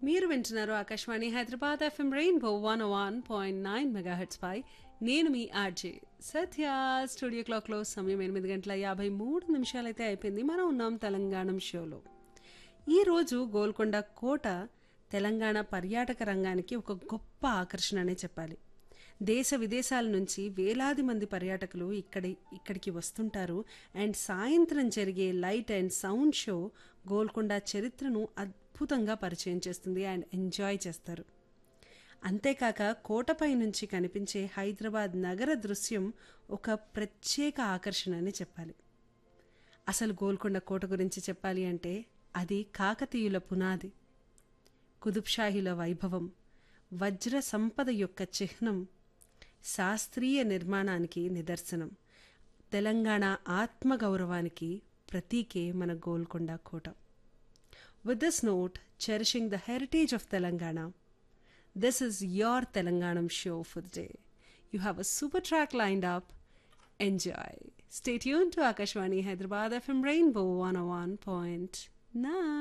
మీరు వింటున్నారు Akashvani Hyderabad FM rainbow one one point nine megahertz పై నేను మీ ఆర్జే సత్య స్టూడియో క్లాక్లో సమయం ఎనిమిది గంటల యాభై మూడు నిమిషాలైతే అయిపోయింది మనం ఉన్నాం తెలంగాణ షోలో ఈరోజు గోల్కొండ కోట తెలంగాణ పర్యాటక రంగానికి ఒక గొప్ప ఆకర్షణ అనే చెప్పాలి దేశ విదేశాల నుంచి వేలాది మంది పర్యాటకులు ఇక్కడి ఇక్కడికి వస్తుంటారు అండ్ సాయంత్రం జరిగే light and sound show Golconda చరిత్రను అద్భుతంగా పరిచయం చేస్తుంది అండ్ ఎంజాయ్ చేస్తారు అంతేకాక కోటపై నుంచి కనిపించే హైదరాబాద్ నగర దృశ్యం ఒక ప్రత్యేక ఆకర్షణ అని చెప్పాలి అసలు గోల్కొండ కోట గురించి చెప్పాలి అంటే అది కాకతీయుల పునాది కుతుబ్షాహీల వైభవం వజ్ర సంపద యొక్క చిహ్నం శాస్త్రీయ నిర్మాణానికి నిదర్శనం తెలంగాణ ఆత్మగౌరవానికి ప్రతీకే మన గోల్కొండ కోట with this note cherishing the heritage of Telangana this is your Telanganam show for day you have a super track lined up enjoy stay tune to Akashvani Hyderabad FM rainbow one one point nine